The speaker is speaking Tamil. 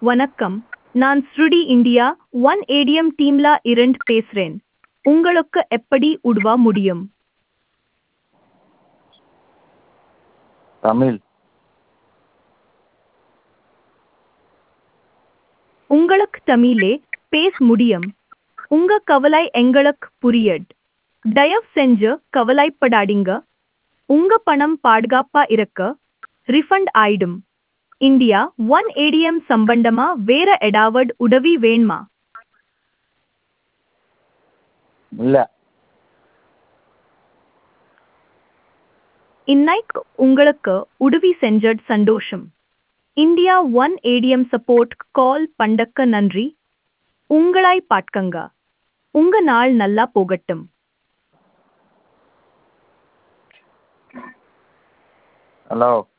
வணக்கம் நான் ஸ்ருடி இந்தியா ஒன் ஏடிஎம் டீம்ல இருந்து பேசுறேன் உங்களுக்கு எப்படி உதவ முடியும் தமிழ் உங்களுக்கு தமிழே பேச முடியும் உங்க கவலை எங்களுக்கு புரியுது தயவு செஞ்சு கவலைப்படாதீங்க உங்க பணம் பாதுகாப்பா இருக்க ரிஃபண்ட் ஆயிடும் இந்தியா ஒன் ஏடிஎம் சம்பந்தமா வேற ஏதாவது உதவி வேணுமா இல்லை இன்னைக்கு உங்களுக்கு உதவி செஞ்சது சந்தோஷம் India one ATM support call பண்டக்க நன்றி உங்களாய் பாட்கங்க உங்க நாள் நல்லா போகட்டும் ஹலோ